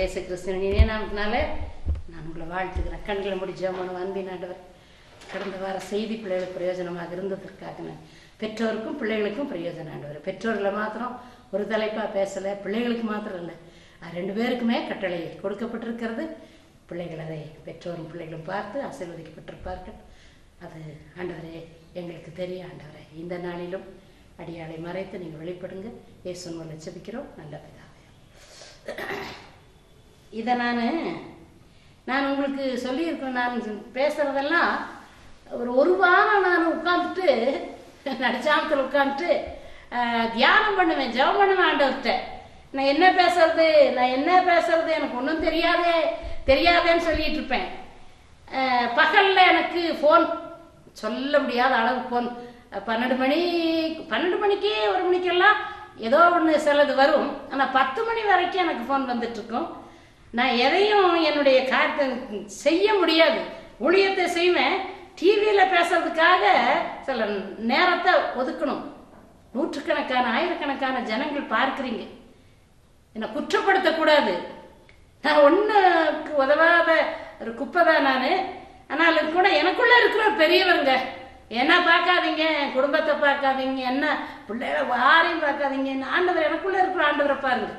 இயேசு கிறிஸ்துவின் இணைய நாமத்தினால நான் உங்களை வாழ்த்துக்கிறேன் கண்களை முடிச்சமான அன்பின் ஆண்டவர் கடந்த வார செய்தி பிள்ளைகளுக்கு பிரயோஜனமாக இருந்ததற்காக நான் பெற்றோருக்கும் பிள்ளைகளுக்கும் பிரயோஜனம் ஆண்டவர் பெற்றோர்களை மாத்திரம் ஒரு தலைப்பாக பேசலை பிள்ளைகளுக்கு மாத்திரம் இல்லை அது ரெண்டு பேருக்குமே கட்டளை கொடுக்கப்பட்டிருக்கிறது பிள்ளைகள் அதை பெற்றோரும் பிள்ளைகளும் பார்த்து ஆசீர்வதிக்கப்பட்டிருப்பார்கள் அது ஆண்டவரே எங்களுக்கு தெரியும் ஆண்டவரே இந்த நாளிலும் அடியாளை மறைத்து நீங்கள் வெளிப்படுங்க இயேசு மூலம் லட்சபிக்கிறோம் நல்ல பிதாவே இதை நான் நான் உங்களுக்கு சொல்லியிருக்கேன் நான் பேசுகிறதெல்லாம் ஒரு ஒரு வாரம் நான் உட்காந்துட்டு நடிச்சாமத்தில் உட்காந்துட்டு தியானம் பண்ணுவேன் ஜெபம் பண்ணுவேன் ஆண்டவர்கிட்ட நான் என்ன பேசுறது நான் என்ன பேசுறது எனக்கு ஒன்றும் தெரியாதே தெரியாதேன்னு சொல்லிட்டு இருப்பேன் அஹ், பகல்ல எனக்கு ஃபோன் சொல்ல முடியாத அளவு ஃபோன் பன்னெண்டு மணி பன்னெண்டு மணிக்கு ஒரு மணிக்கெல்லாம் ஏதோ ஒன்று சிலது வரும் ஆனால் பத்து மணி வரைக்கும் எனக்கு ஃபோன் வந்துட்டு இருக்கும் நான் எதையும் என்னுடைய காரியத்தை செய்ய முடியாது ஊழியத்தை செய்வேன் டிவியில் பேசுறதுக்காக சில நேரத்தை ஒதுக்கணும் நூற்றுக்கணக்கான ஆயிரக்கணக்கான ஜனங்கள் பார்க்குறீங்க என்னை குற்றப்படுத்தக்கூடாது நான் ஒன்றுக்கு உதவாத ஒரு குப்பை தான் நான் ஆனால் கூட எனக்குள்ள இருக்கிற பெரியவருங்க என்ன பார்க்காதீங்க என் குடும்பத்தை பார்க்காதீங்க என்ன பிள்ளைகளை யாரையும் பார்க்காதீங்க என்ன ஆண்டவர் எனக்குள்ள இருக்கிற ஆண்டவரை பாருங்க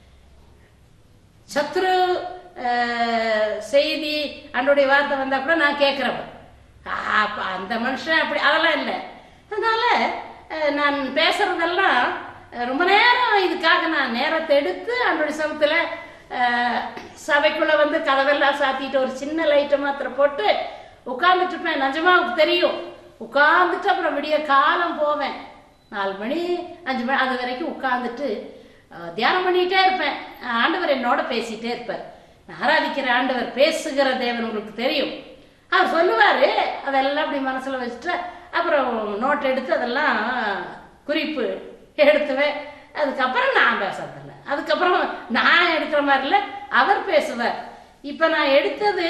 சத்ரு அஹ், செய்தி அன்றைய வார்த்தை வந்தா கூட நான் கேட்குறப்ப அப்ப அந்த மனுஷன் அப்படி அதெல்லாம் இல்லை அதனால அஹ், நான் பேசுறதெல்லாம் அஹ், ரொம்ப நேரம் இதுக்காக நான் நேரத்தை எடுத்து அன்றைய சமத்துல அஹ், சபைக்குள்ள வந்து கதவெல்லாம் சாத்திட்டு ஒரு சின்ன லைட்டை மாத்திரம் போட்டு உட்கார்ந்துட்டு இருப்பேன் நிஜமா எனக்கு தெரியும் உட்கார்ந்துட்டு அப்புறம் விடிய காலம் போவேன் நாலு மணி அஞ்சு மணி அது வரைக்கும் உட்கார்ந்துட்டு அஹ், தியானம் பண்ணிட்டே இருப்பேன் அஹ், ஆண்டவர் என்னோட பேசிட்டே இருப்பார் நான் ஆராதிக்கிற ஆண்டவர் பேசுகிற தேவன் உங்களுக்கு தெரியும் அவர் சொல்லுவாரு அதெல்லாம் அப்படி மனசுல வச்சுட்டு அப்புறம் நோட் எடுத்து அதெல்லாம் குறிப்பு எடுத்துவேன் அதுக்கப்புறம் நான் பேசுறதில்ல அதுக்கப்புறம் நான் எடுக்கிற மாதிரி இல்லை அவர் பேசுவார் இப்ப நான் எடுத்தது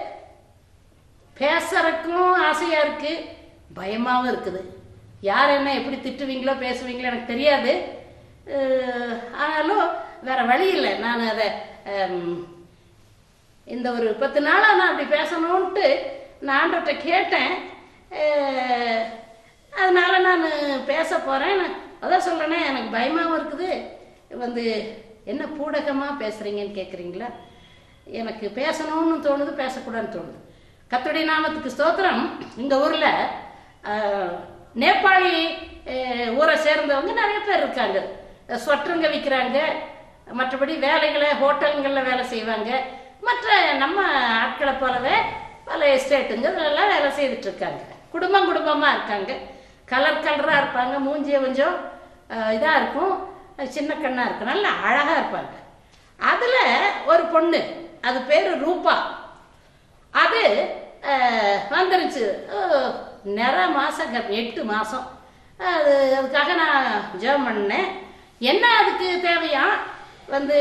பேசுறதுக்கும் ஆசையா இருக்கு பயமாவும் இருக்குது யார் என்ன எப்படி திட்டுவீங்களோ பேசுவீங்களோ எனக்கு தெரியாது அஹ், ஆனாலும் வேற வழி இல்லை நான் அதை ஹம், இந்த ஒரு பத்து நாளா நான் அப்படி பேசணும்ன்ட்டு நான் ஆண்டவர்கிட்ட கேட்டேன் அஹ், அதனால நான் பேச போறேன் நான் அதான் சொல்றேனே எனக்கு பயமாவும் இருக்குது வந்து என்ன பூடகமா பேசுறீங்கன்னு கேக்குறீங்களா எனக்கு பேசணும்னு தோணுது பேசக்கூடாதுன்னு தோணுது கத்துடைய நாமத்துக்கு ஸ்தோத்திரம் இந்த ஊர்ல அஹ், நேபாளி அஹ், ஊரை சேர்ந்தவங்க நிறைய பேர் இருக்காங்க ஸ்வெட்டருங்க விற்கிறாங்க மற்றபடி வேலைகளை ஹோட்டலுங்களில் வேலை செய்வாங்க மற்ற நம்ம ஆட்களை போலவே பல எஸ்டேட்டுங்க இதெல்லாம் வேலை செய்துட்டு இருக்காங்க குடும்பம் குடும்பமாக இருக்காங்க கலர் கலராக இருப்பாங்க மூஞ்சிய கொஞ்சம் இதாக இருக்கும் அஹ் சின்ன கண்ணாக இருக்கும் நல்லா அழகாக இருப்பாங்க அதில் ஒரு பொண்ணு அது பேர் ரூபா அது அஹ், வந்துருச்சு அஹ், நிற மாசம் க- எட்டு மாசம் அது அதுக்காக நான் ஜெபம் பண்ணேன் என்ன அதுக்கு தேவையா வந்து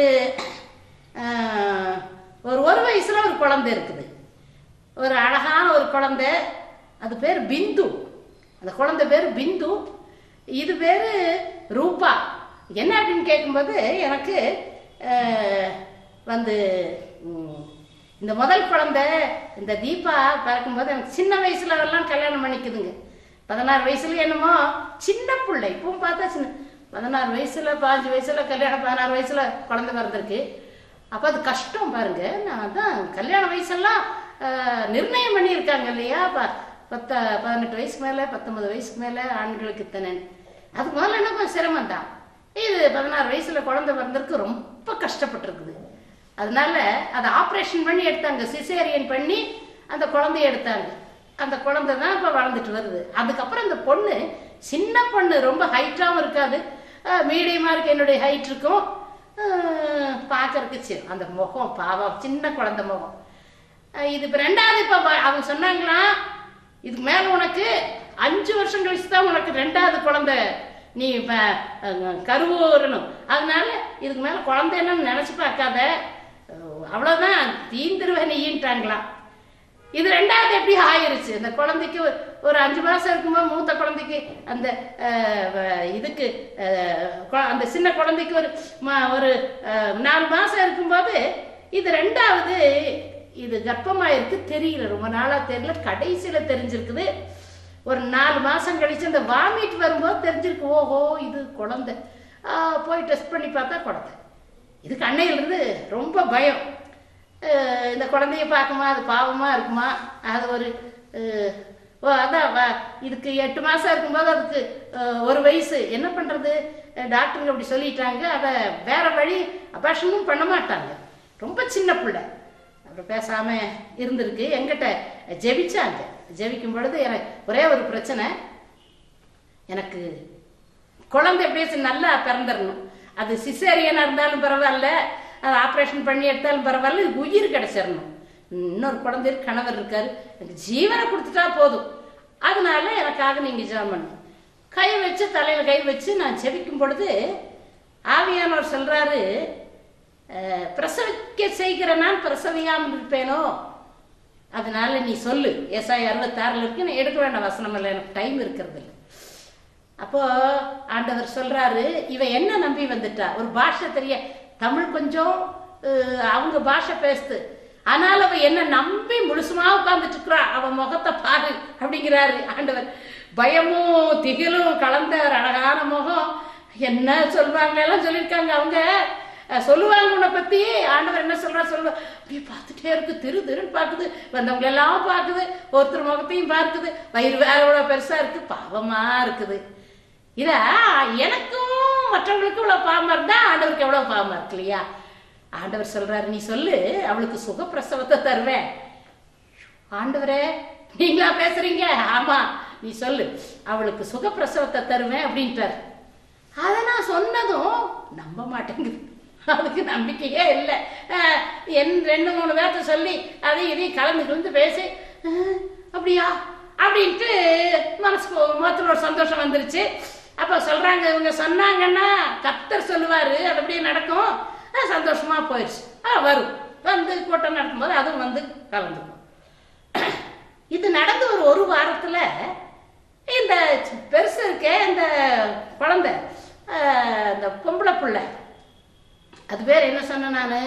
அஹ், ஒரு ஒரு வயசுல ஒரு குழந்தை இருக்குது ஒரு அழகான ஒரு குழந்தை அது பேர் பிந்து அந்த குழந்தை பேர் பிந்து இது பேர் ரூபா என்ன அப்படின்னு கேட்கும்போது எனக்கு அஹ், வந்து ம், இந்த முதல் குழந்தை இந்த தீபா பிறக்கும்போது எனக்கு சின்ன வயசுல அதெல்லாம் கல்யாணம் பண்ணிக்குதுங்க பதினாறு வயசுல என்னமோ சின்ன பிள்ளை இப்பவும் பார்த்தா சின்ன பதினாறு வயசுல பாஞ்சு வயசுல கல்யாணம் பதினாறு வயசுல குழந்தை பிறந்திருக்கு அப்போ அது கஷ்டம் பாருங்க நான் தான் கல்யாண வயசெல்லாம் ஆஹ், நிர்ணயம் பண்ணியிருக்காங்க இல்லையா ப பத்த பதினெட்டு வயசுக்கு மேலே பத்தொன்பது வயசுக்கு மேலே ஆண்களுக்கு இத்தனை அதுக்கு முதல்ல என்ன கொஞ்சம் சிரமம் தான் இது பதினாறு வயசுல குழந்தை பிறந்திருக்கு ரொம்ப கஷ்டப்பட்டிருக்குது அதனால அதை ஆப்ரேஷன் பண்ணி எடுத்தாங்க சிசேரியன் பண்ணி அந்த குழந்தைய எடுத்தாங்க அந்த குழந்தை தான் இப்போ வளர்ந்துட்டு வருது அதுக்கப்புறம் இந்த பொண்ணு சின்ன பொண்ணு ரொம்ப ஹைட்டாகவும் இருக்காது மீடியமாக இருக்கு என்னுடைய ஹைட் இருக்கும் பார்க்கறதுக்கு சி- அந்த முகம் பாவம் சின்ன குழந்தை முகம் அஹ் இது இப்போ ரெண்டாவது இப்போ அவங்க சொன்னாங்களாம் இதுக்கு மேலே உனக்கு அஞ்சு வருஷம் கழிச்சு தான் உனக்கு ரெண்டாவது குழந்தை நீ இப்போ கருவூரணும் அதனால இதுக்கு மேலே குழந்தை என்னன்னு நினச்சி பார்க்காத அஹ் அவ்வளவுதான் தீந்துருவேன் நீன்ட்டாங்களாம் இது ரெண்டாவது எப்படி ஆயிருச்சு இந்த குழந்தைக்கு ஒரு- ஒரு அஞ்சு மாசம் இருக்கும்போது மூத்த குழந்தைக்கு அந்த அஹ், வ- இதுக்கு அஹ், கொ- அந்த சின்ன குழந்தைக்கு ஒரு ம- ஒரு அஹ், நாலு மாசம் இருக்கும்போது இது ரெண்டாவது இது கர்ப்பமா இருக்கு தெரியல ரொம்ப நாளா தெரியல கடைசியில தெரிஞ்சிருக்குது ஒரு நாலு மாசம் கழிச்சு அந்த வாமிட் வரும்போது தெரிஞ்சிருக்கு ஓஹோ இது குழந்தை ஆ, போய் டெஸ்ட் பண்ணி பார்த்தா குழந்தை இதுக்கு அன்னையிலிருந்து ரொம்ப பயம் அஹ் இந்த குழந்தைய பார்க்குமா அது பாவமா இருக்குமா அது ஒரு அஹ், ஓ அதான் வ- இதுக்கு எட்டு மாசம் இருக்கும்போது அதுக்கு அஹ், ஒரு வயசு என்ன பண்றது அஹ் டாக்டருங்க அப்படி சொல்லிட்டாங்க அதை வேற வழி அபாஷனும் பண்ண மாட்டாங்க ரொம்ப சின்ன பிள்ளை அப்புறம் பேசாம இருந்திருக்கு எங்கிட்ட ஜெபிச்சாங்க ஜெபிக்கும் பொழுது எனக்கு ஒரே ஒரு பிரச்சனை எனக்கு குழந்தை எப்படியாச்சும் நல்லா பிறந்துடணும் அது சிசேரியனா இருந்தாலும் பரவாயில்ல அது ஆப்ரேஷன் பண்ணி எடுத்தாலும் பரவாயில்ல இதுக்கு உயிர் கிடைச்சிடணும் இன்னொரு குழந்தை இருக்கு, கணவர் இருக்காரு எனக்கு ஜீவனை கொடுத்துட்டா போதும் அதனால எனக்காக நீங்க ஜெபம் பண்ணுங்க கை வச்சு தலையில கை வச்சு நான் செபிக்கும் பொழுது ஆவியானவர் சொல்றாரு அஹ், பிரசவிக்க செய்கிற நான் பிரசவியாமல் இருப்பேனோ அதனால நீ சொல்லு ஏசாய் அறுபத்தாறுல இருக்கு நான் எடுக்க வேண்டாம் வசனம் இல்லை எனக்கு டைம் இருக்கிறது இல்லை அப்போ ஆண்டவர் சொல்றாரு இவ என்ன நம்பி வந்துட்டா ஒரு பாஷை தெரிய தமிழ் கொஞ்சம் அஹ், அவங்க பாஷை பேசுது ஆனால் அவ என்ன நம்பி முழுசுமா உட்கார்ந்துட்டு இருக்கிறா அவ முகத்தை பாரு அப்படிங்கிறாரு ஆண்டவர் பயமும் திகிலும் கலந்த ஒரு அழகான முகம் என்ன சொல்றாங்க எல்லாம் சொல்லியிருக்காங்க அவங்க அஹ், சொல்லுவாங்க உன்னை பத்தி ஆண்டவர் என்ன சொல்றா சொல்லுவா அப்படியே பார்த்துட்டே இருக்கு திரு திருன்னு பார்க்குது வந்தவங்க எல்லாம் பார்க்குது ஒருத்தர் முகத்தையும் பார்க்குது வயிறு வேற எவ்வளவு பெருசா இருக்கு பாவமா இருக்குது இத எனக்கும் மற்றவங்களுக்கும் இவ்வளவு பாவமா இருந்தா ஆண்டவருக்கு எவ்வளவு பாவமா இருக்கு இல்லையா ஆண்டவர் சொல்றாரு நீ சொல்லு அவளுக்கு சுகப்பிரசவத்தை தருவேன் ஆண்டவரே நீங்களா பேசுறீங்க ஆமா நீ சொல்லு அவளுக்கு சுகப்பிரசவத்தை தருவேன் அப்படின்ட்டார் அதை நான் சொன்னதும் நம்ப மாட்டேங்குது அதுக்கு நம்பிக்கையே இல்லை அஹ், என் ரெண்டு மூணு பேர்த்த சொல்லி அதையும் இதையும் கலந்து கலந்து பேசி அஹ், அப்படியா அப்படின்ட்டு மனசுக்கு ஒரு முகத்துல ஒரு சந்தோஷம் வந்துருச்சு அப்ப சொல்றாங்க இவங்க சொன்னாங்கன்னா கத்தர் சொல்லுவாரு அது அப்படியே நடக்கும் அஹ், சந்தோஷமா போயிடுச்சு அஹ், வரும் வந்து கூட்டம் நடக்கும்போது அதுவும் வந்து கலந்துக்கும் இது நடந்து ஒரு ஒரு வாரத்துல இந்த பெருசு இருக்கே இந்த குழந்தை ஆஹ், இந்த பொம்பளை புள்ள அது பேர் என்ன சொன்னேன் நான்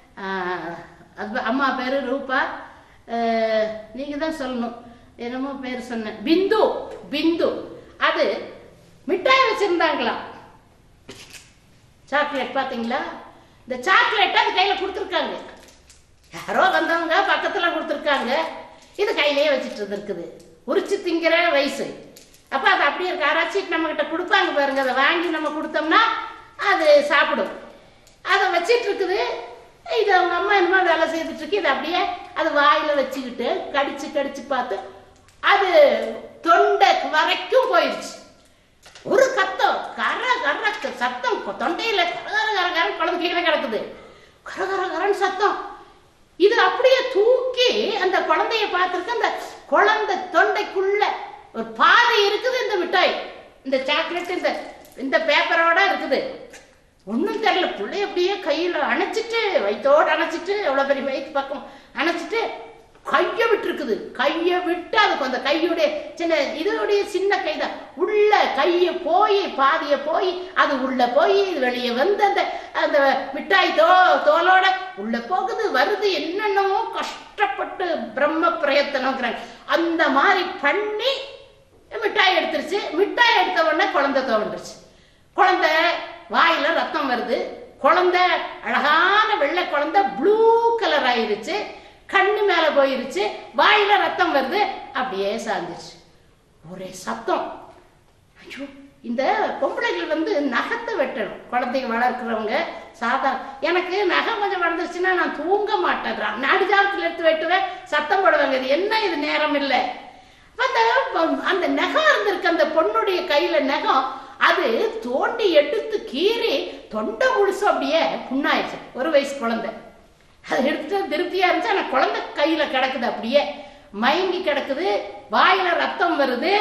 அது அம்மா பேரு ரூபா ஆஹ், நீங்க தான் சொல்லணும் என்னமோ பேர் சொன்னேன் பிந்து பிந்து அது மிட்டாய் வச்சிருந்தாங்களாம் சாக்லேட் பாத்தீங்களா இந்த சாக்லேட் அது கையில கொடுத்துருக்காங்க யாரோ வந்தவங்க பக்கத்துல கொடுத்துருக்காங்க இது கையிலேயே வச்சுட்டு இருந்திருக்குது உரிச்சு திங்கிற வயசு அப்ப அது அப்படியே இருக்கு யாராச்சும் நம்ம கிட்ட கொடுப்பாங்க பாருங்க அதை வாங்கி நம்ம கொடுத்தோம்னா அது சாப்பிடும் அதை வச்சிட்டு இருக்குது இது அவங்க அம்மா என்னமோ வேலை செய்துட்டு இருக்கு இது அப்படியே அது வாயில வச்சுக்கிட்டு கடிச்சு கடிச்சு பார்த்து அது தொண்டை வரைக்கும் போயிடுச்சு ஒரு கத்தம் கர கர சத்தம் தொண்டையில கர கர கர கர குழம்பு கீழே கிடக்குது கர கர கரன்னு சத்தம் இது அப்படியே தூக்கி அந்த குழந்தைய பார்த்திருக்கு அந்த குழந்தை தொண்டைக்குள்ள ஒரு பாதை இருக்குது இந்த மிட்டாய் இந்த சாக்லேட் இந்த இந்த பேப்பரோட இருக்குது ஒண்ணும் தெரியல பிள்ளை அப்படியே கையில அணைச்சிட்டு வயித்தோட அணைச்சிட்டு எவ்வளவு பெரிய வயிற்று பக்கம் அணைச்சிட்டு கைய விட்டு இருக்குது கைய விட்டு அதுக்கு அந்த கையுடைய சின்ன இதோடைய சின்ன கைதான் உள்ள கைய போய் பாதிய போய் அது உள்ள போய் இது வெளியே வந்து அந்த அந்த மிட்டாய் தோ தோலோட உள்ள போகுது வருது என்னென்னமோ கஷ்டப்பட்டு பிரம்ம பிரயத்தனங்கிறாங்க அந்த மாதிரி பண்ணி மிட்டாய் எடுத்துருச்சு மிட்டாய் எடுத்த உடனே குழந்தை தோன்றுச்சு குழந்தை வாயில ரத்தம் வருது குழந்தை அழகான வெள்ளை குழந்தை ப்ளூ கலர் ஆயிருச்சு கண்ணு மேல போயிருச்சு வாயில ரத்தம் வருது அப்படியே சாஞ்சிருச்சு ஒரே சத்தம் ஐயோ இந்த பொம்பளைகள் வந்து நகத்தை வெட்டணும் குழந்தைங்க வளர்க்குறவங்க சாதா எனக்கு நகம் கொஞ்சம் வளர்ந்துருச்சுன்னா நான் தூங்க மாட்டேன் நாடு ஜாமத்தில் எடுத்து வெட்டுவேன் சத்தம் போடுவாங்க இது என்ன இது நேரம் இல்லை அந்த அந்த நகம் இருந்திருக்கு அந்த பொண்ணுடைய கையில நகம் அது தோண்டி எடுத்து கீறி தொண்டை முழுசு அப்படியே புண்ணாயிடுச்சு ஒரு வயசு குழந்தை அதை எடுத்துட்டு திருப்தியா இருந்துச்சு ஆனா குழந்தை கையில கிடக்குது அப்படியே மயங்கி கிடக்குது வாயில ரத்தம் வருது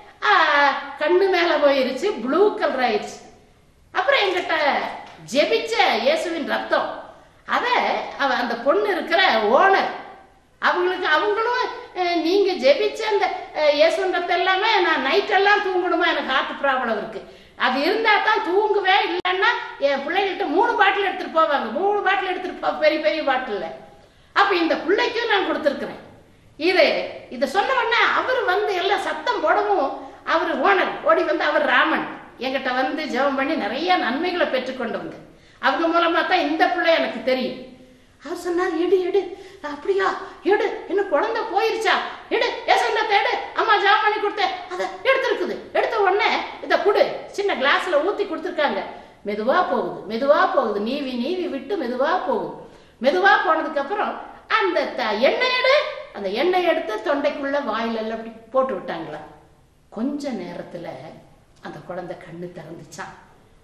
ஆஹ், கண்ணு மேல போயிருச்சு ப்ளூ கலர் ஆயிடுச்சு அப்புறம் எங்கிட்ட ஜெபிச்ச இயேசுவின் ரத்தம் அத அவ அந்த பொண்ணு இருக்கிற ஓனர் அவங்களுக்கு அவங்களும் அஹ், நீங்க ஜெபிச்ச அந்த அஹ், இயேசுவின் ரத்தம் எல்லாமே நான் நைட் எல்லாம் தூங்கணுமா எனக்கு ஹார்ட் ப்ராப்ளம் இருக்கு அது இருந்தா தான் தூங்குவே இல்லைன்னா என் பிள்ளைகள்ட்ட மூணு பாட்டில் எடுத்துட்டு போவாங்க மூணு பாட்டில் எடுத்துட்டு போ பெரிய பெரிய பாட்டில் அப்ப இந்த பிள்ளைக்கும் நான் கொடுத்துருக்குறேன் இது இதை சொன்ன உடனே அவர் வந்து எல்லாம் சத்தம் போடவும் அவர் ஓனர் ஓடி வந்து அவர் ராமன் என்கிட்ட வந்து ஜெபம் பண்ணி நிறைய நன்மைகளை பெற்றுக்கொண்டவங்க அவங்க மூலமா தான் இந்த பிள்ளை எனக்கு தெரியும் அவர் சொன்னார் எடு எடு அப்படியா எடு என்ன குழந்தை போயிருச்சா எடு ஏசண்டா தேடு அம்மா ஜாம் பண்ணி கொடுத்தேன் அதை எடுத்துருக்குது எடுத்த உடனே இதை கொடு சின்ன கிளாஸ்ல ஊத்தி கொடுத்துருக்காங்க மெதுவா போகுது மெதுவா போகுது நீவி நீவி விட்டு மெதுவா போகுது மெதுவா போனதுக்கு அப்புறம் அந்த த- எண்ணெய் எடு அந்த எண்ணெய் எடுத்து தொண்டைக்குள்ள வாயில எல்லாம் அப்படி போட்டு விட்டாங்களா கொஞ்ச நேரத்துல அந்த குழந்தை கண்ணு திறந்துச்சான்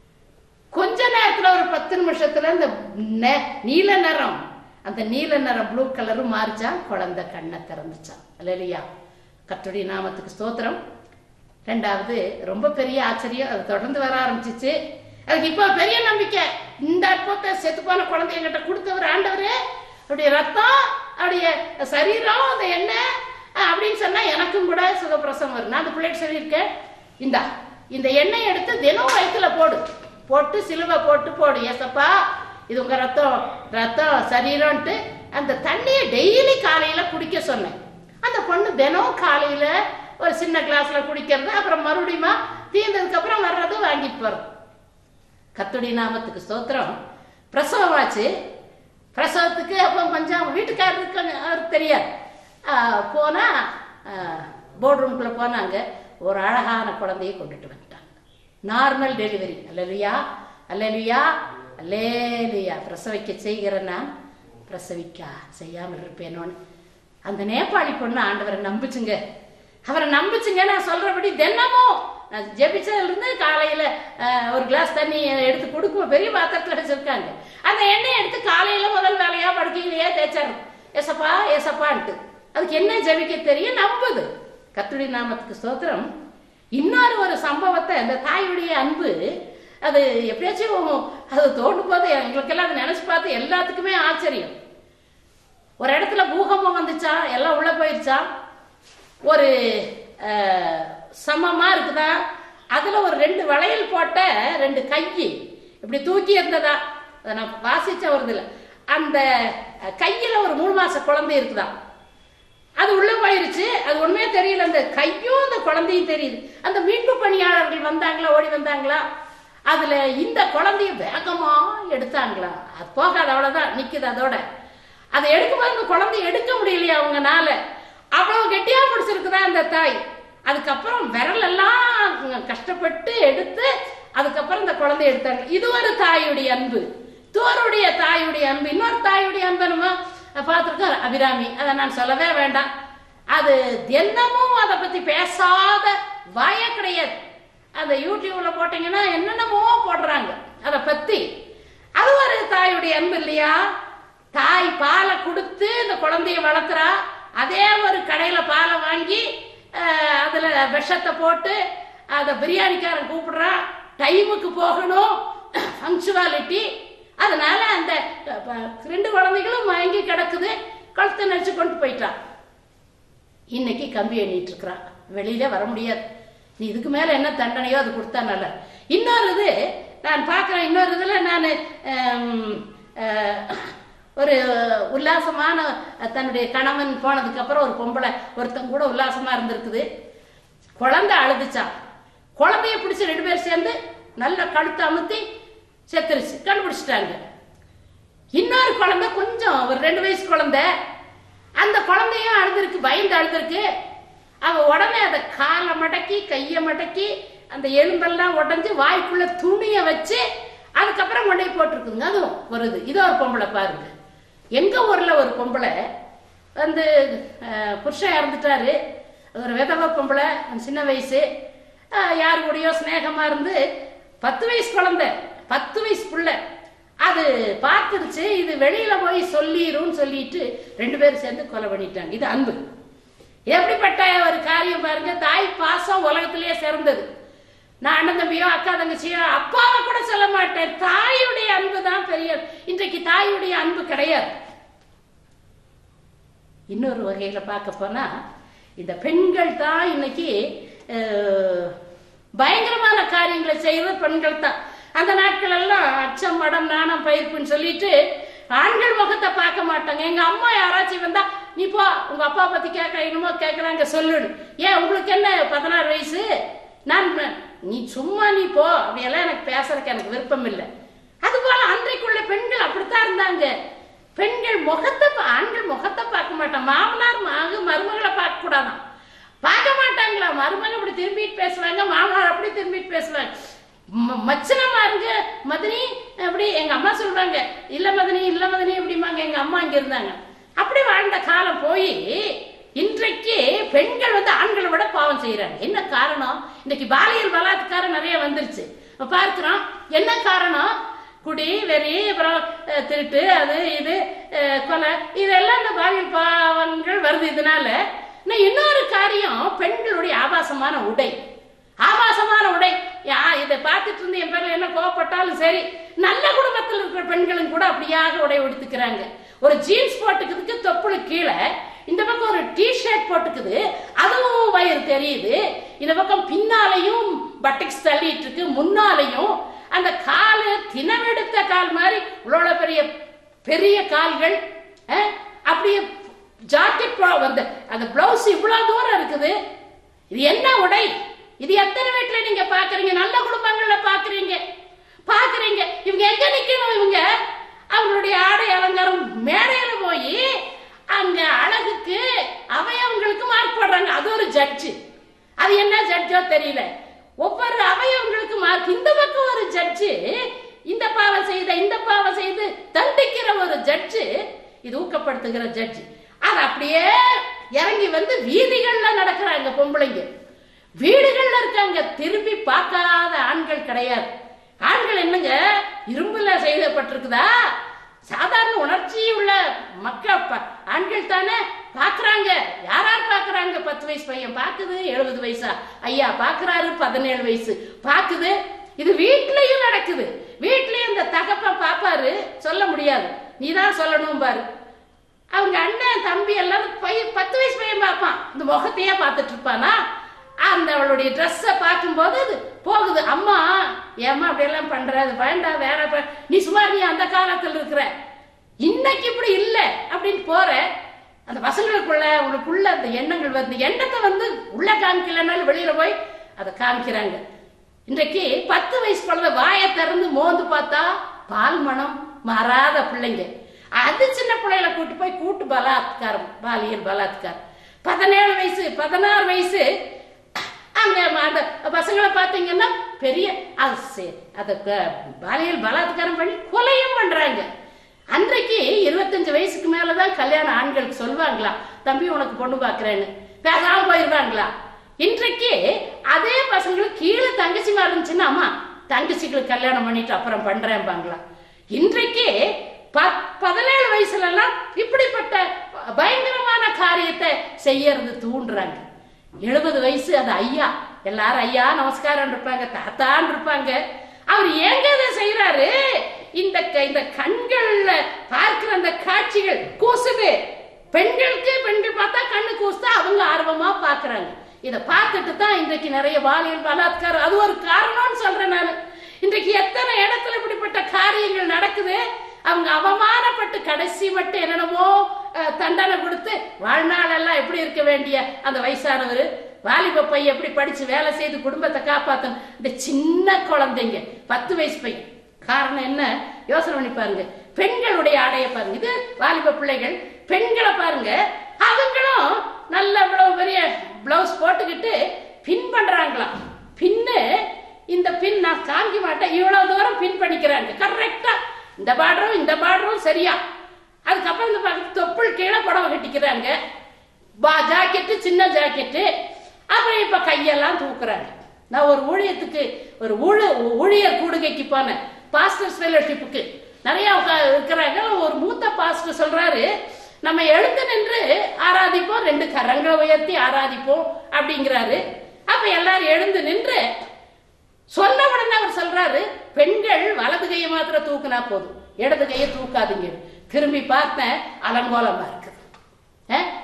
கொஞ்ச நேரத்துல ஒரு பத்து நிமிஷத்துல இந்த நெ- நீல நிறம் அந்த நீல நிறம் ப்ளூ கலரும் மாறிச்சான் குழந்தை கண்ணை திறந்துச்சான் இல்லையா கர்த்தருடைய நாமத்துக்கு ஸ்தோத்திரம் ரெண்டாவது ரொம்ப பெரிய ஆச்சரியம் அது தொடர்ந்து வர ஆரம்பிச்சிச்சு அதுக்கு இப்போ பெரிய நம்பிக்கை இந்த அற்புதத்தை செத்து போன குழந்தை என்கிட்ட கொடுத்தவர் ஆண்டவர் அவருடைய ரத்தம் அவருடைய சரீரம் அந்த எண்ணெய் அஹ், அப்படின்னு சொன்னா எனக்கும் கூட சுகப்பிரசவம் வரும் நான் அந்த பிள்ளைகிட்ட சொல்லியிருக்கேன் இந்தா இந்த எண்ணெய் எடுத்து தினம் வயிற்றுல போடு போட்டு சிலுவை போட்டு போடு ஏசப்பா இது உங்க ரத்தம் ரத்தம் சரீரம்ட்டு அந்த தண்ணியை டெய்லி காலையில குடிக்க சொன்னேன் அந்த பொண்ணு தினம் காலையில ஒரு சின்ன கிளாஸ்ல குடிக்கிறது அப்புறம் மறுபடியும் தீர்ந்ததுக்கு அப்புறம் வர்றது வாங்கிட்டு வரும் கத்துடைய நாமத்துக்கு ஸ்தோத்திரம் பிரசவம் ஆச்சு பிரசவத்துக்கு அப்போ கொஞ்சம் வீட்டுக்காரருக்கு கொஞ்சம் அவருக்கு தெரியாது ஆஹ் போனா போர்ட் ரூம்குள்ள போனாங்க ஒரு அழகான குழந்தையை கொண்டுட்டு வந்துட்டாங்க நார்மல் டெலிவரி அல்லலுயா அல்லலுயா அல்லேலுயா பிரசவிக்க செய்கிற நான் பிரசவிக்க செய்யாமல் இருப்பேனோன்னு அந்த நேபாளி பொண்ணு ஆண்டவரை நம்புச்சுங்க அவரை நம்புச்சுங்க நான் சொல்றபடி தினமும் நான் ஜெபிச்சதுல இருந்து காலையில அஹ், ஒரு கிளாஸ் தண்ணி எடுத்து கொடுக்கும் பெரிய பாத்திரத்துல வச்சிருக்காங்க அந்த எண்ணெயை எடுத்து காலையில முதல் வேலையா படுக்கையிலேயே தேய்ச்சாரு ஏசப்பா ஏசப்பான்ட்டு அதுக்கு என்ன ஜெபிக்க தெரியும் நம்புது கத்துடைய நாமத்துக்கு ஸ்தோத்திரம் இன்னொரு ஒரு சம்பவத்தை அந்த தாயுடைய அன்பு அது எப்படியாச்சும் அது தோண்டும் போது எங்களுக்கெல்லாம் அதை நினைச்சு பார்த்து எல்லாத்துக்குமே ஆச்சரியம் ஒரு இடத்துல பூகம்பம் வந்துச்சா எல்லாம் உள்ள போயிருச்சா ஒரு அஹ், சமமா இருக்குதா அதுல ஒரு ரெண்டு வளையல் போட்ட ரெண்டு கை இப்படி தூக்கி இருந்ததா அதை நான் வாசிச்ச வருது இல்ல அந்த அஹ், கையில ஒரு மூணு மாச குழந்தை இருக்குதா அது உள்ள போயிருச்சு அது ஒண்ணுமே தெரியல அந்த கையும் அந்த குழந்தையும் தெரியுது அந்த மீட்பு பணியாளர்கள் வந்தாங்களா ஓடி வந்தாங்களா அதுல இந்த குழந்தைய வேகமா எடுத்தாங்களா அது போகாது அவ்வளவுதான் நிக்குது அதோட அதை எடுக்கும்போது அந்த குழந்தைய எடுக்க முடியலையா அவங்கனால அவ்வளவு கெட்டியா பிடிச்சிருக்குதா அந்த தாய் அதுக்கப்புறம் விரல் எல்லாம் கஷ்டப்பட்டு எடுத்து அதுக்கப்புறம் இந்த குழந்தைய எடுத்தாங்க இது ஒரு தாயுடைய அன்பு தோருடைய தாயுடைய அன்பு இன்னொரு தாயுடைய அன்பை நம்ம பார்த்துருக்கோம் அபிராமி அதை நான் சொல்லவே வேண்டாம் அது தினமும் அதை பத்தி பேசாத வாயே கிடையாது அந்த யூடியூப்ல போட்டீங்கன்னா என்னென்னமோ போடுறாங்க அதை பத்தி அது ஒரு தாயுடைய அன்பு இல்லையா தாய் பாலை கொடுத்து இந்த குழந்தைய வளர்த்துறா அதே ஒரு கடையில பாலை வாங்கி அஹ், அதுல விஷத்தை போட்டு அதை பிரியாணிக்காரன் கூப்பிடுறான் டைமுக்கு போகணும் பங்க்சுவாலிட்டி அதனால அந்த அஹ், ப- ரெண்டு குழந்தைகளும் மயங்கி கிடக்குது கழுத்தை நடிச்சு கொண்டு போயிட்டான் இன்னைக்கு கம்பி எண்ணிட்டு இருக்கிறான் வெளியில வர முடியாது நீ இதுக்கு மேல என்ன தண்டனையோ அது கொடுத்தா நல்ல இன்னொரு இது நான் பார்க்கிறேன் இன்னொரு இதுல நான் ஒரு உல்லாசமான தன்னுடைய கணவன் போனதுக்கு அப்புறம் ஒரு பொம்பளை ஒருத்தன் கூட உல்லாசமா இருந்திருக்குது குழந்தை அழுதுச்சான் குழந்தைய பிடிச்சி ரெண்டு பேரும் சேர்ந்து நல்ல கழுத்தை அமுத்தி செத்துருச்சு கண்டுபிடிச்சிட்டாங்க இன்னொரு குழந்தை கொஞ்சம் ஒரு ரெண்டு வயசு குழந்தை அந்த குழந்தையும் அழுதுருக்கு பயந்து அழுதுருக்கு அவ உடனே அதை காலை மடக்கி கையை மடக்கி அந்த எலும்பெல்லாம் உடைஞ்சு வாய்க்குள்ள துணிய வச்சு அதுக்கப்புறம் கொண்டு போய் போட்டிருக்குங்க அதுவும் ஒரு இது இதோ ஒரு பொம்பளை பாருங்க எங்க ஊர்ல ஒரு பொம்பளை வந்து அஹ், புருஷன் இறந்துட்டாரு ஒரு விதவை பொம்பளை சின்ன வயசு அஹ், யார் கூடயோ சிநேகமா இருந்து பத்து வயசு குழந்தை பத்து வயசு புள்ள அது பார்த்துருச்சு இது வெளியில போய் சொல்லிரும்னு சொல்லிட்டு ரெண்டு பேரும் சேர்ந்து கொலை பண்ணிட்டாங்க இது அன்பு எப்படிப்பட்ட ஒரு காரியம் பாருங்க தாய் பாசம் உலகத்திலேயே சிறந்தது நான் அண்ணன் தம்பியோ அக்கா தங்கச்சியோ அப்பாவை கூட சொல்ல மாட்டேன் தாயுடைய அன்பு தான் பெரிய இன்றைக்கு தாயுடைய அன்பு கிடையாது இன்னொரு வகையில பார்க்க போனா இந்த பெண்கள் தான் இன்னைக்கு அஹ், பயங்கரமான காரியங்களை செய்வது பெண்கள் தான் அந்த நாட்கள் எல்லாம் அச்சம் மடம் நாணம் பயிர்ப்புன்னு சொல்லிட்டு ஆண்கள் முகத்தை பார்க்க மாட்டாங்க எங்க அம்மா யாராச்சும் வந்தா நீ போ உங்க அப்பா பத்தி கேட்க என்னமோ கேட்கறாங்க சொல்லுடு ஏன் உங்களுக்கு என்ன பதினாறு வயசு நான் நீ சும்மா நீ போ அப்படியெல்லாம் எனக்கு பேசுறதுக்கு எனக்கு விருப்பம் இல்லை அதுபோல அன்றைக்குள்ள பெண்கள் அப்படித்தான் இருந்தாங்க பெண்கள் முகத்தை பா- ஆண்கள் முகத்தை பார்க்க மாட்டான் மாமனார் மக மருமகளை பார்க்க கூடாதான் பார்க்க மாட்டாங்களா மருமக அப்படி திரும்பிட்டு பேசுவாங்க மாமனார் அப்படி திரும்பிட்டு பேசுவாங்க ம- மச்சனமா இருங்க மதினி அப்படி எங்க அம்மா சொல்றாங்க இல்ல மதினி இல்ல மதினி அப்படிம்பாங்க எங்க அம்மா இங்க இருந்தாங்க அப்படி வாழ்ந்த காலம் போய் இன்றைக்கு பெண்கள் வந்து ஆண்களை விட பாவம் செய்யறாங்க என்ன காரணம் இன்னைக்கு பாலியல் பலாத்காரம் நிறைய வந்துருச்சு இப்ப பார்க்கிறோம் என்ன காரணம் குடி வெறி அப்புறம் அஹ், திருட்டு அது இது அஹ், கொலை இதெல்லாம் இந்த பாலியல் பாவங்கள் வருது இதனால இன்னும் இன்னொரு காரியம் பெண்களுடைய ஆபாசமான உடை ஆபாசமான உடை யா இதை பார்த்துட்டு இருந்து என் பேர்ல என்ன கோவப்பட்டாலும் சரி நல்ல குடும்பத்தில் இருக்கிற பெண்களும் கூட அப்படியாக உடை உடுத்துக்கிறாங்க ஒரு ஜீன்ஸ் போட்டுக்கிறதுக்கு தொப்புளு கீழே இந்த பக்கம் ஒரு டி ஷர்ட் போட்டுக்குது அதுவும் வயிறு தெரியுது இந்த பக்கம் பின்னாலையும் பட்டிக்ஸ் தள்ளிட்டு இருக்கு முன்னாலையும் அந்த காலு தினவெடுத்த கால் மாதிரி இவ்வளோ பெரிய பெரிய கால்கள் அஹ், அப்படியே ஜாக்கெட் வந்து அந்த பிளவுஸ் இவ்வளவு தூரம் இருக்குது இது என்ன உடை இது எத்தனை வீட்டுல நீங்க பாக்குறீங்க நல்ல குடும்பங்கள்ல பாக்குறீங்க பாக்குறீங்க இவங்க எங்க நிக்கணும் இவங்க அவங்களுடைய ஆடை அலங்காரம் மேடையில போய் அங்க அழகுக்கு அவயவங்களுக்கு மார்க் போடுறாங்க அது ஒரு ஜட்ஜு அது என்ன ஜட்ஜோ தெரியல ஒவ்வொரு அவயவங்களுக்கு மார்க் இந்த பக்கம் ஒரு ஜட்ஜு இந்த பாவம் செய்த இந்த பாவம் செய்து தண்டிக்கிற ஒரு ஜட்ஜு இது ஊக்கப்படுத்துகிற ஜட்ஜு அது அப்படியே இறங்கி வந்து வீதிகள்ல நடக்கிறாங்க பொம்பளைங்க வீடுகள்ல இருக்காங்க திரும்பி பார்க்காத ஆண்கள் கிடையாது ஆண்கள் என்னங்க இரும்புல செய்யப்பட்டிருக்குதா சாதாரண உணர்ச்சி உள்ள மக்கள் ப- ஆண்கள் தானே பாக்குறாங்க யார் யார் பாக்குறாங்க பத்து வயசு பையன் பாக்குது எழுபது வயசா ஐயா பாக்குறாரு பதினேழு வயசு பாக்குது இது வீட்லயும் நடக்குது வீட்லயும் இந்த தகப்பன் பாப்பாரு சொல்ல முடியாது நீதான் சொல்லணும் பாரு அவங்க அண்ணன் தம்பி எல்லாம் பையன் பத்து வயசு பையன் பார்ப்பான் இந்த முகத்தையே பார்த்துட்டு இருப்பானா அந்த அவளுடைய ட்ரெஸ்ஸை பார்க்கும்போது அது போகுது அம்மா ஏம்மா அப்படியெல்லாம் பண்ற அது வேண்டாம் வேற ப- நீ சுமார் நீ அந்த காலத்தில் இருக்கிற இன்னைக்கு இப்படி இல்லை அப்படின்னு போற அந்த பசங்களுக்குள்ள உனக்குள்ள அந்த எண்ணங்கள் வருது எண்ணத்தை வந்து உள்ள காமிக்கலனாலும் வெளியில போய் அதை காமிக்கிறாங்க இன்றைக்கு பத்து வயசு குழந்தை வாயை திறந்து மோந்து பார்த்தா பால் மனம் மாறாத பிள்ளைங்க அது சின்ன பிள்ளைகளை கூட்டு போய் கூட்டு பலாத்காரம் பாலியல் பலாத்காரம் பதினேழு வயசு பதினாறு வயசு அங்க ம- அந்த பசங்களை பார்த்தீங்கன்னா பெரிய அது சே- அத க- பாலியல் பலாத்காரம் பண்ணி கொலையும் பண்றாங்க அன்றைக்கு இருபத்தஞ்சு வயசுக்கு மேலதான் கல்யாணம் ஆண்களுக்கு சொல்லுவாங்களாம் தம்பி உனக்கு பொண்ணு பாக்குறேன்னு பேசாம போயிருவாங்களா இன்றைக்கு அதே பசங்களுக்கு கீழே தங்கச்சிமா இருந்துச்சுன்னா அம்மா தங்கச்சிகளுக்கு கல்யாணம் பண்ணிட்டு அப்புறம் பண்றேன்பாங்களா இன்றைக்கு பத்- பதினேழு வயசுல எல்லாம் இப்படிப்பட்ட பயங்கரமான காரியத்தை செய்யறது தூண்டுறாங்க எழுபது வயசு அது ஐயா எல்லாரும் ஐயா நமஸ்காரம் இருப்பாங்க தாத்தான்னு இருப்பாங்க அவர் ஏங்க இதை செய்யறாரு இந்த க- இந்த கண்கள்ல பார்க்கிற அந்த காட்சிகள் கூசுது பெண்களுக்கு பெண்கள் பார்த்தா கண்ணு கூசுதா அவங்க ஆர்வமா பாக்குறாங்க இதை பார்த்துட்டு தான் இன்றைக்கு நிறைய பாலியல் பலாத்காரம் அது ஒரு காரணம்னு சொல்றேன் நான் இன்றைக்கு எத்தனை இடத்துல இப்படிப்பட்ட காரியங்கள் நடக்குது அவங்க அவமானப்பட்டு கடைசி மட்டும் என்னென்னமோ அஹ், தண்டனை கொடுத்து வாழ்நாள் எல்லாம் எப்படி இருக்க வேண்டிய அந்த வயசானவர் வாலிப பையன் எப்படி படிச்சு வேலை செய்து குடும்பத்தை காப்பாத்தணும் இந்த சின்ன குழந்தைங்க பத்து வயசு பையன் காரணம் என்ன யோசனை பண்ணி பாருங்க பெண்களுடைய ஆடைய பாருங்க இது வாலிப பிள்ளைகள் பெண்களை பாருங்க அவங்களும் நல்ல இவ்வளவு பெரிய பிளவுஸ் போட்டுக்கிட்டு பின் பண்றாங்களாம் பின்னு இந்த பின் நான் காமிக்க மாட்டேன் இவ்வளவு தூரம் பின் பண்ணிக்கிறாங்க கரெக்டா இந்த பார்டரும் இந்த பார்டரும் சரியா அதுக்கப்புறம் இந்த பக்கத்து தொப்புள் கீழே புடவை கட்டிக்கிறாங்க பா ஜாக்கெட்டு சின்ன ஜாக்கெட்டு அப்புறம் இப்ப கையெல்லாம் தூக்குறாங்க நான் ஒரு ஊழியத்துக்கு ஒரு ஊழ ஊழியர் கூடுகைக்கு போனேன் பாஸ்டர்ஸ் ஃபெலோஷிப்புக்கு நிறைய உக்கா- இருக்கிறாங்க ஒரு மூத்த பாஸ்டர் சொல்றாரு நம்ம எழுந்து நின்று ஆராதிப்போம் ரெண்டு கரங்களை உயர்த்தி ஆராதிப்போம் அப்படிங்கிறாரு அப்ப எல்லாரும் எழுந்து நின்று சொன்ன உடனே அவர் சொல்றாரு பெண்கள் வலது கையை மாத்திரம் தூக்குனா போதும் இடது கையை தூக்காதீங்க திரும்பி பார்த்தேன் அலங்கோலமா இருக்குது அஹ்,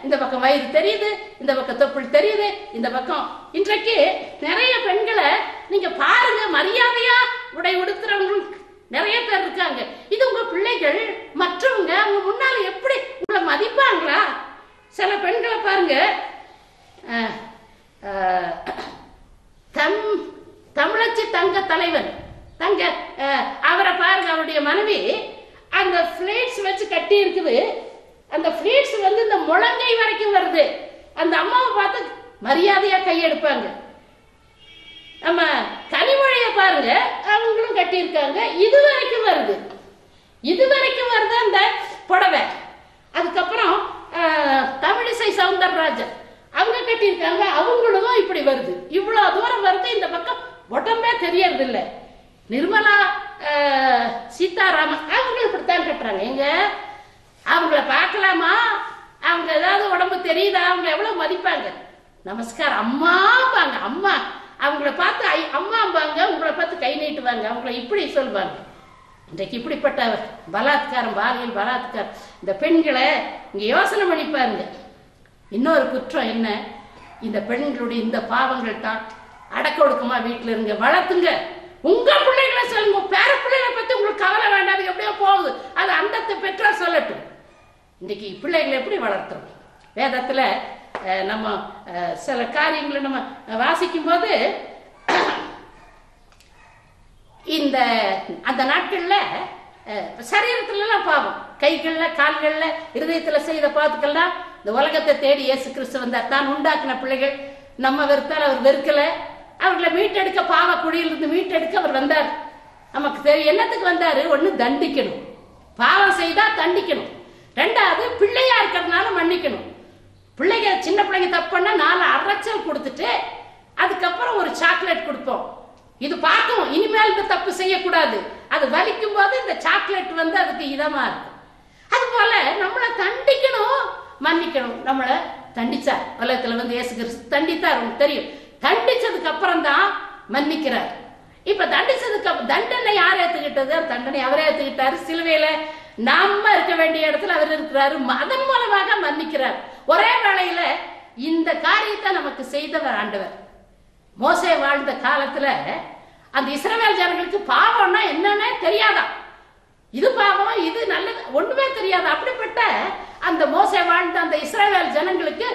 இந்த பக்கம் வயிறு தெரியுது இந்த பக்கம் தொப்புள் தெரியுது இந்த பக்கம் இன்றைக்கு நிறைய பெண்களை நீங்க பாருங்க மரியாதையா உடை உடுத்துறவங்க நிறைய பேர் இருக்காங்க இது உங்க பிள்ளைகள் மற்றவங்க அவங்க முன்னால எப்படி உங்களை மதிப்பாங்களா சில பெண்களை பாருங்க அஹ், அஹ், தம் தமிழச்சி தங்க தலைவன் தங்க அஹ், அவரை பாருங்க அவருடைய மனைவி அந்த ஃபிளேட்ஸ் வச்சு கட்டி இருக்குது அந்த ஃபிளேட்ஸ் வந்து இந்த முழங்கை வரைக்கும் வருது அந்த அம்மாவை பார்த்து மரியாதையா கையெடுப்பாங்க நம்ம கனிமொழியை பாருங்க அவங்களும் கட்டியிருக்காங்க இது வரைக்கும் வருது இது வரைக்கும் வருது அந்த புடவை அதுக்கப்புறம் ஆஹ், தமிழிசை சவுந்தரராஜன் அவங்க கட்டியிருக்காங்க அவங்களும் இப்படி வருது இவ்வளவு தூரம் வருது இந்த பக்கம் உடம்பே தெரியறது இல்ல நிர்மலா ஆஹ், சீதாராமன் அவங்களும் இப்படித்தான் கட்டுறாங்க எங்க அவங்கள பார்க்கலாமா அவங்க ஏதாவது உடம்பு தெரியுதா அவங்க எவ்வளவு மதிப்பாங்க நமஸ்காரம் அம்மாப்பாங்க அம்மா அவங்கள பார்த்து ஐ- அம்மாம்பாங்க உங்களை பார்த்து கை நீட்டுவாங்க அவங்கள இப்படி சொல்லுவாங்க இன்றைக்கு இப்படிப்பட்ட பலாத்காரம் பாலியல் பலாத்காரம் இந்த பெண்களை இங்க யோசனை பண்ணி பாருங்க இன்னொரு குற்றம் என்ன இந்த பெண்களுடைய இந்த பாவங்கள் தான் அடக்க ஒடுக்கமா வீட்டுல இருங்க வளர்த்துங்க உங்க பிள்ளைகளை சொல்லுங்க உங்க பேர பிள்ளைகளை பத்தி உங்களுக்கு கவலை வேண்டாம் அது எப்படியோ போகுது அது அந்த பெற்றோர் சொல்லட்டும் இன்னைக்கு பிள்ளைகளை எப்படி வளர்த்துறோம் வேதத்துல அஹ், நம்ம அஹ், சில காரியங்களை நம்ம வாசிக்கும் போது இந்த அந்த நாட்கள்ல அஹ், சரீரத்துல எல்லாம் பாவம் கைகள்ல கால்கள்ல இருதயத்துல செய்த பாவத்துக்கெல்லாம் இந்த உலகத்தை தேடி இயேசு கிறிஸ்து வந்தார் தான் உண்டாக்கின பிள்ளைகள் நம்ம வெறுத்தால் அவர் வெறுக்கல அவர்களை மீட்டெடுக்க பாவ குடியிலிருந்து மீட்டெடுக்க அவர் வந்தார் நமக்கு தெரியும் என்னத்துக்கு வந்தாரு ஒண்ணு தண்டிக்கணும் பாவம் செய்தா தண்டிக்கணும் ரெண்டாவது பிள்ளையா இருக்கிறதுனால மன்னிக்கணும் பிள்ளைங்க சின்ன பிள்ளைங்க தப்பு பண்ணா நாலு அரைச்சல் கொடுத்துட்டு அதுக்கப்புறம் ஒரு சாக்லேட் கொடுப்போம் இது பார்க்கும் இனிமேல் இந்த தப்பு செய்யக்கூடாது அது வலிக்கும் போது இந்த சாக்லேட் வந்து அதுக்கு இதமா இருக்கும் அது போல நம்மளை தண்டிக்கணும் மன்னிக்கணும் நம்மளை தண்டிச்சார் உலகத்துல வந்து இயேசு கிறிஸ்து தண்டித்தார் உங்களுக்கு தெரியும் தண்டிச்சதுக்கு அப்புறம் தான் மன்னிக்கிறார் இப்ப தண்டிச்சதுக்கு அப்புறம் தண்டனை யார் ஏத்துக்கிட்டது அந்த தண்டனை அவரே ஏத்துக்கிட்டாரு சிலுவையில நாம இருக்க வேண்டிய இடத்துல அவர் இருக்கிறாரு அதன் மூலமாக மன்னிக்கிறார் ஒரே வேளையில இந்த காரியத்தை நமக்கு செய்தவர் ஆண்டவர் மோசே வாழ்ந்த காலத்துல அந்த இஸ்ரவேல் ஜனங்களுக்கு பாவம்னா என்னன்னே தெரியாதாம் இது பாவம் இது நல்லது ஒண்ணுமே தெரியாது அப்படிப்பட்ட அந்த மோசே வாழ்ந்த அந்த இஸ்ரவேல் ஜனங்களுக்கு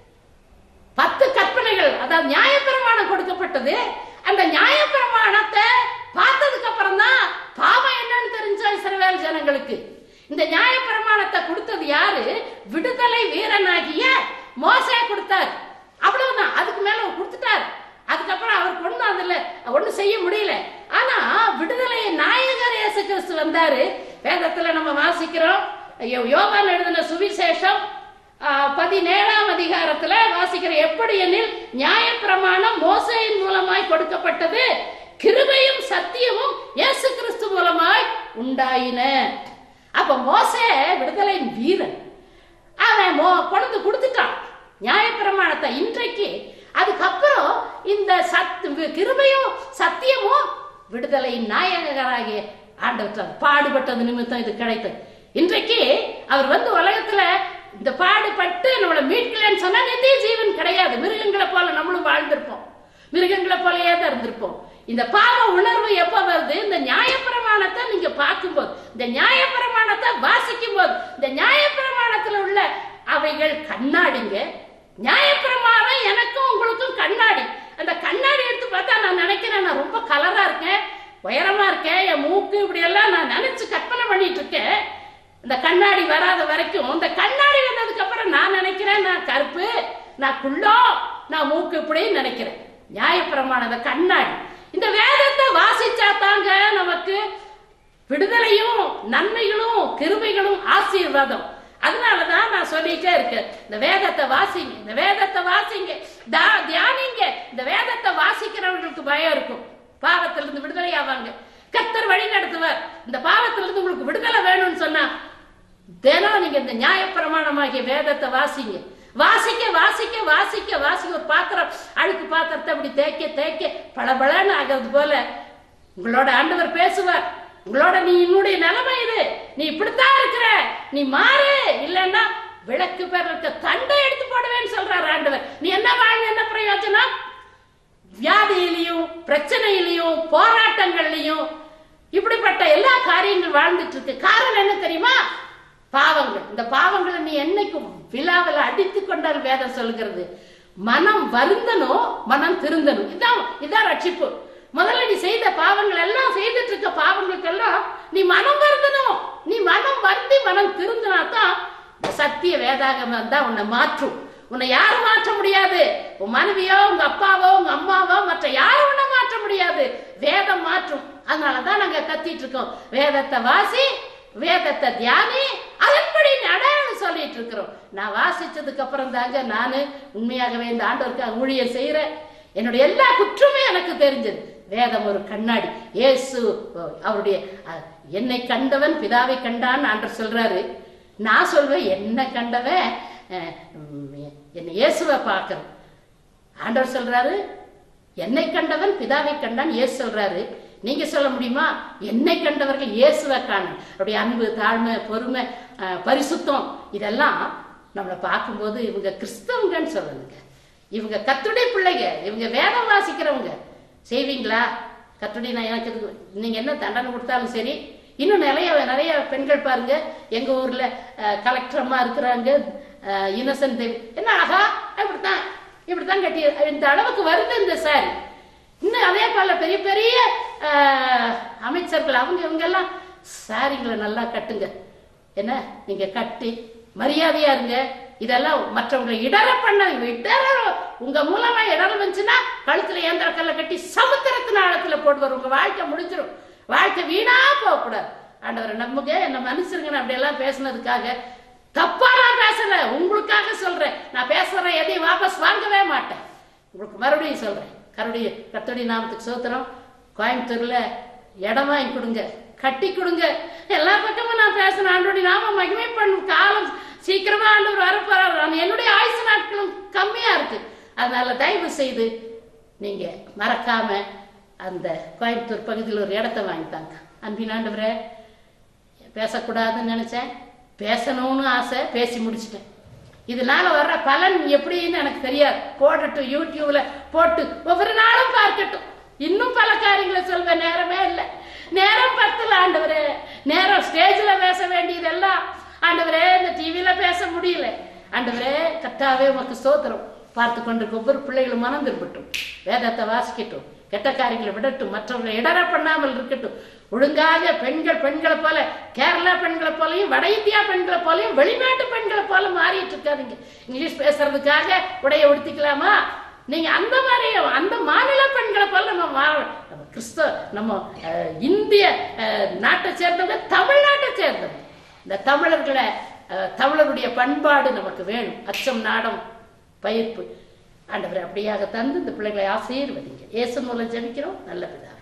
பத்து கற்பனைகள் அதாவது நியாயப்பிரமாணம் கொடுக்கப்பட்டது அந்த நியாயப்பிரமாணத்தை பார்த்ததுக்கு அப்புறம் தான் பாவம் என்னன்னு தெரிஞ்சா இஸ்ரவேல் ஜனங்களுக்கு இந்த நியாயப்பிரமாணத்தை கொடுத்தது யாரு விடுதலை வீரனாகிய மோசே கொடுத்தார் அவ்வளவுதான் அதுக்கு மேல அவர் கொடுத்துட்டார் அதுக்கப்புறம் அவர் கொண்டு அதுல ஒண்ணும் செய்ய முடியல ஆனா விடுதலை நாயகர் இயேசு கிறிஸ்து வந்தாரு வேதத்துல நம்ம வாசிக்கிறோம் யோ- யோவான் எழுதின சுவிசேஷம் ஆ, பதினேழாம் அதிகாரத்துல வாசிக்கிற எப்படி எனில் நியாயப்பிரமாணம் மோசையின் மூலமாய் கொடுக்கப்பட்டது கிருபையும் சத்தியமும் இயேசு கிறிஸ்து மூலமாய் உண்டாயின அப்ப மோசே விடுதலையின் வீரன் அவன் மோ கொண்டு கொடுத்துட்டான் நியாயப்பிரமாணத்தை இன்றைக்கு அதுக்கப்புறம் இந்த சத் கிருபையும் சத்தியமும் விடுதலையின் நாயகராகிய ஆண்டவர் பாடுபட்டது நிமித்தம் இது கிடைத்தது இன்றைக்கு அவர் வந்து உலகத்துல இந்த பாடுபட்டு நம்மளை மீட்கலன்னு சொன்னா நித்திய ஜீவன் கிடையாது மிருகங்களை போல நம்மளும் வாழ்ந்திருப்போம் மிருகங்களை போலயே தான் இருந்திருப்போம் இந்த பாவ உணர்வு எப்ப வருது இந்த நியாயப்பிரமாணத்தை நீங்க பார்க்கும்போது இந்த நியாயப்பிரமாணத்தை வாசிக்கும் போது இந்த நியாயப்பிரமாணத்துல உள்ள அவைகள் கண்ணாடிங்க நியாயப்பிரமாணம் எனக்கும் உங்களுக்கும் கண்ணாடி அந்த கண்ணாடி எடுத்து பார்த்தா நான் நினைக்கிறேன் நான் ரொம்ப கலரா இருக்கேன் உயரமா இருக்கேன் என் மூக்கு இப்படி எல்லாம் நான் நினைச்சு கற்பனை பண்ணிட்டு இருக்கேன் இந்த கண்ணாடி வராத வரைக்கும் இந்த கண்ணாடி வந்ததுக்கு அப்புறம் நான் நினைக்கிறேன் நான் கருப்பு நான் குள்ளோ நான் மூக்கு இப்படின்னு நினைக்கிறேன் நியாயப்பிரமாணம் இந்த கண்ணாடி இந்த வேதத்தை வாசிச்சா தாங்க நமக்கு விடுதலையும் நன்மைகளும் கிருபைகளும் ஆசீர்வாதம் அதனாலதான் நான் சொல்லிட்டே இருக்கேன் இந்த வேதத்தை வாசிங்க இந்த வேதத்தை வாசிங்க தா- தியானிங்க இந்த வேதத்தை வாசிக்கிறவங்களுக்கு பயம் இருக்கும் பாவத்திலிருந்து விடுதலை ஆவாங்க கத்தர் வழி நடத்துவார் இந்த பாவத்திலிருந்து உங்களுக்கு விடுதலை வேணும்னு சொன்னா தினம் நீங்க இந்த நியாயப்பிரமாணமாகிய வேதத்தை வாசிங்க வாசிக்க வாசிக்க வாசிக்க வாசிக்க ஒரு பாத்திரம் அழுக்கு பாத்திரத்தை அப்படி தேய்க்க தேய்க்க பளபளன்னு ஆகிறது போல உங்களோட ஆண்டவர் பேசுவார் உங்களோட நீ என்னுடைய நிலைமை இது நீ இப்படித்தான் இருக்கிற நீ மாறு இல்லைன்னா விளக்கு பேர் இருக்க தண்டை எடுத்து போடுவேன்னு சொல்றாரு ஆண்டவர் நீ என்ன வாழ்ந்து என்ன பிரயோஜனம் வியாதியிலையும் பிரச்சனையிலையும் போராட்டங்கள்லையும் இப்படிப்பட்ட எல்லா காரியங்கள் வாழ்ந்துட்டு இருக்கு காரணம் என்ன தெரியுமா பாவங்கள் இந்த பாவங்களை நீ என்னைக்கும் விழாவில் அடித்து கொண்டால் வேதம் சொல்கிறது மனம் வருந்தனும் மனம் திருந்தனும் இதான் இதான் ரட்சிப்பு முதல்ல நீ செய்த பாவங்கள் எல்லாம் செய்துட்டு இருக்க பாவங்களுக்கெல்லாம் நீ மனம் வருந்தணும் நீ மனம் வருந்தி மனம் திருந்தினா தான் சத்திய வேதாகமம் தான் உன்னை மாற்றும் உன்னை யாரும் மாற்ற முடியாது உன் மனைவியோ உங்க அப்பாவோ உங்க அம்மாவோ மற்ற யாரும் உன்னை மாற்ற முடியாது வேதம் மாற்றும் அதனாலதான் நாங்க கத்திட்டு இருக்கோம் வேதத்தை வாசி வேதத்தை தியானி அதன்படி நடன்னு சொல்லிட்டு இருக்கிறோம் நான் வாசிச்சதுக்கு அப்புறம் தாங்க நானு உண்மையாகவே இந்த ஆண்டவருக்காக ஊழியர் செய்யறேன் என்னுடைய எல்லா குற்றமே எனக்கு தெரிஞ்சது வேதம் ஒரு கண்ணாடி இயேசு அவருடைய அஹ், என்னை கண்டவன் பிதாவை கண்டான்னு ஆண்டவர் சொல்றாரு நான் சொல்வேன் என்ன கண்டவன் அஹ், உம், என்னை இயேசுவை பார்க்கணும் ஆண்டவர் சொல்றாரு என்னை கண்டவன் பிதாவை கண்டான் இயேசு சொல்றாரு நீங்க சொல்ல முடியுமா என்னை கண்டவர்கள் இயேசுவை காணும் அப்படியே அன்பு தாழ்மை பொறுமை அஹ், பரிசுத்தம் இதெல்லாம் நம்மளை பார்க்கும்போது இவங்க கிறிஸ்தவங்கன்னு சொல்லுங்க இவங்க கத்துடைய பிள்ளைங்க இவங்க வேதம் வாசிக்கிறவங்க செய்வீங்களா கத்துடைய நான் எனக்கு இது- நீங்க என்ன தண்டனை கொடுத்தாலும் சரி இன்னும் நிறைய நிறைய பெண்கள் பாருங்க எங்க ஊர்ல அஹ், கலெக்டர் அம்மா இருக்கிறாங்க இன்னசென்ட் தேவி என்ன அழகா இப்படித்தான் இப்படித்தான் கட்டி இந்த அளவுக்கு வருது இந்த சாரி இன்னும் அதே போல பெரிய பெரிய அஹ், அமைச்சர்கள் அவங்க இவங்க எல்லாம் சாரிங்களை நல்லா கட்டுங்க என்ன நீங்க கட்டி மரியாதையா இருங்க இதெல்லாம் மற்றவங்களை இடர பண்ண இடர உங்க மூலமா இடர் வந்துச்சுன்னா கழுத்துல ஏந்திர கல்ல கட்டி சமுத்திரத்தின் ஆழத்துல போடுவார் உங்க வாழ்க்கை முடிஞ்சிடும் வாழ்க்கை வீணா போக கூடாது ஆண்டவர் நம்புங்க என்ன மனுஷருங்க நான் அப்படி எல்லாம் பேசுனதுக்காக தப்பா நான் பேசல உங்களுக்காக சொல்றேன் நான் பேசுற எதையும் வாபஸ் வாங்கவே மாட்டேன் உங்களுக்கு மறுபடியும் சொல்றேன் கருடைய கத்தோடைய நாமத்துக்கு சோத்திரம் கோயம்புத்தூர்ல இடம் வாங்கி கொடுங்க கட்டி கொடுங்க எல்லா பக்கமும் நான் பேசுறேன் ஆண்டோடைய நாம மகிமை பண்ணும் காலம் சீக்கிரமா ஆண்டவர் வரப்போறாரு நான் என்னுடைய ஆயுசு நாட்களும் கம்மியா இருக்கு அதனால தயவு செய்து நீங்க மறக்காம அந்த கோயம்புத்தூர் பகுதியில் ஒரு இடத்த வாங்கித்தாங்க அன்பின் ஆண்டவரே பேசக்கூடாதுன்னு நினைச்சேன் பேசணும்னு ஆசை பேசி முடிச்சிட்டேன் இதனால வர்ற பலன் எப்படின்னு எனக்கு தெரியாது போடட்டும் யூடியூப்ல போட்டு ஒவ்வொரு நாளும் பார்க்கட்டும் இன்னும் பல காரியங்களை சொல்வேன் நேரமே இல்லை நேரம் பத்துல ஆண்டவரே நேரம் ஸ்டேஜ்ல பேச வேண்டியதெல்லாம் ஆண்டவரே இந்த டிவியில பேச முடியல ஆண்டவரே கத்தாவே உமக்கு ஸ்தோத்திரம் பார்த்து கொண்டிருக்க ஒவ்வொரு பிள்ளைகளும் மனம் திரும்பட்டும் வேதத்தை வாசிக்கட்டும் கெட்ட காரியங்களை விடட்டும் மற்றவர்களை இடர பண்ணாமல் இருக்கட்டும் ஒழுங்காக பெண்கள் பெண்களை போல கேரளா பெண்களை போலயும் வட இந்தியா பெண்களை போலயும் வெளிநாட்டு பெண்களை போல மாறிட்டு இருக்காதீங்க இங்கிலீஷ் பேசுறதுக்காக உடைய உடுத்திக்கலாமா நீங்க அந்த மாதிரி அந்த மாநில பெண்களை போல நம்ம மா- நம்ம கிறிஸ்தவ நம்ம அஹ், இந்திய அஹ், நாட்டை சேர்ந்தவங்க தமிழ்நாட்டை சேர்ந்தவங்க இந்த தமிழர்களை அஹ், தமிழருடைய பண்பாடு நமக்கு வேணும் அச்சம் நாடம் பயிர்ப்பு ஆண்டவரை அப்படியாக தந்து இந்த பிள்ளைகளை ஆசீர்வதிங்க இயேசு மூலம் ஜெபிக்கிறோம் நல்ல பிதா